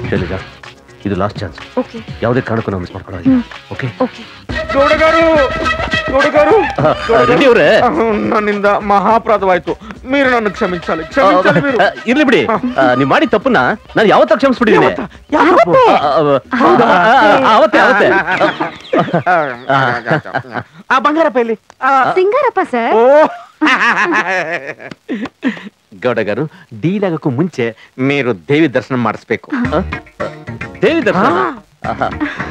ಶೈಲಜಾ ಇದು last chance okay ಯಾವುದೇ ಕಾರಣಕ್ಕೂ ನಾವು ಮಿಸ್ ಮಾಡ್ಕೊಳ್ಳೋದಿಲ್ಲ ಓಕೆ ಓಕೆ ಗೌಡಗಾರು ಗೌಡಗಾರು ರೆಡ್ಡಿ ಅವರೇ ನನ್ನಿಂದ ಮಹಾಪರಾಧವಾಯ್ತು మీరు నన్ను క్షమించాలి క్షమించాలి మీరు ಇರ್ಲಿ ಬಿಡಿ ಆ, ನೀವ್ ಮಾಡಿ ತಪ್ಪನ್ನ ನಾನು ಯಾವತ್ತ ಕ್ಷಮಿಸ್ಬಿಟ್ಟಿದ್ದೀನಿ ಯಾವತ್ತೇ? ಆ, ಆ, ಆ, ಅವತ್ತೇ ಅವತ್ತೇ ఆ బంగారప్ప వెళ్ళి ಸಿಂಗಾರಪ್ಪ ಸರ್ ఓ ಗೌಡ గారు డీల్ ಆಗಕ್ಕೂ ಮುಂಚೆ మీరు ದೇವಿ ದರ್ಶನ ಮಾಡಿಸ್ಬೇಕು ಆ? ದೇವಿ ದರ್ಶನ ಆಹಾ.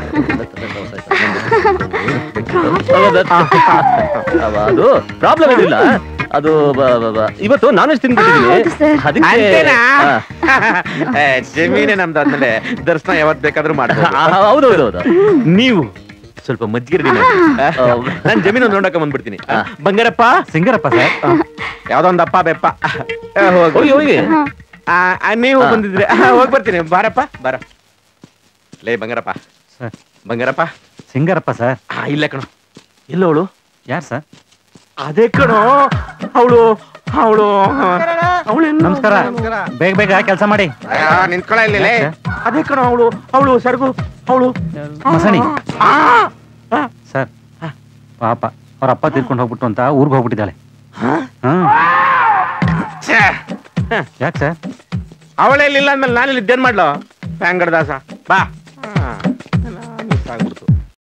ಅವ, ಅದು ಪ್ರಾಬ್ಲಮ್ ಏನಿಲ್ಲ ಅದು ಬ- ಬ- ಬ- ಇವತ್ತು ನಾನ್ ವೆಜ್ ತಿನ್ಬಿಟ್ಟಿದೀನಿ ಹೌದು sir. ಅದಕ್ಕೆ ಅಂತೇನಾ ಆ, ಏ, ಜಮೀನೇ ನಮ್ದು ಆದ್ಮೇಲೆ ದರ್ಶನ ಯಾವತ್ ಬೇಕಾದ್ರೂ ಆ, ಮಾಡ್ಬೋದು ಹೌದು ಹೌದು ಹೌದು ನೀವು ಸ್ವಲ್ಪ ಮಜ್ಜಿಗೆ ready ಮಾಡಿ ನಾನ್ ಜಮೀನು ನೋಡಕ ಬಂದ್ಬಿಡ್ತೀನಿ ಆ. ಬಂಗಾರಪ್ಪ ಸಿಂಗರಪ್ಪ ಸರ್ ಯಾವ್ದೋ ಒಂದ್ ಅಪ್ಪ ಬೆಪ್ಪ ಆ, ಹೋಗು. ಹೋಗಿ ಹೋಗಿ ಆ, ಆ, ನೀವು ಆ. ಬಂದಿದ್ರೆ ಆ, ಹೋಗ್ ಬರ್ತೀನಿ ಬಾರಪ್ಪ ಬಾರ ಲೇ ಬಂಗಾರಪ್ಪ ಸರ್ ಬಂಗಾರಪ್ಪ ಸಿಂಗರಪ್ಪ ಸರ್ ಆ, ಇಲ್ಲ ಕಣೋ ಇಲ್ಲ ಅವಳು ಯಾರು ಸರ್ ಅದೇ ಕಣೋ ಅವಳು ಅವಳು ಅವಳು ನಮಸ್ಕಾರ ಬೇಗ ಬೇಗ ಕೆಲಸ ಮಾಡಿ ನಿಂತ್ಕೊಳ ಇಲ್ಲ ಯಾಕೆ? ಅದೇ ಕಣೋ ಅವಳು ಅವಳು ಸರಗು ಅವಳು ಮಸಣಿ ಆ, ಸರ್ ಪಾಪ ಅವ್ರ ಅಪ್ಪ ತೀರ್ಕೊಂಡು ಹೋಗ್ಬಿಟ್ಟು ಅಂತ ಊರ್ಗ್ ಹೋಗ್ಬಿಟ್ಟಿದ್ದಾಳೆ ಹ್ಮ್ ಛೇ. ಯಾಕೆ ಸರ್ ಅವಳೇ ಇಲ್ಲ ಅಂದ್ಮೇಲೆ ನಾನು ಇದ್ದೇನ್ ಮಾಡ್ಲೋ ಪ್ಯಾಂಗಡ ದಾಸ ಬಾ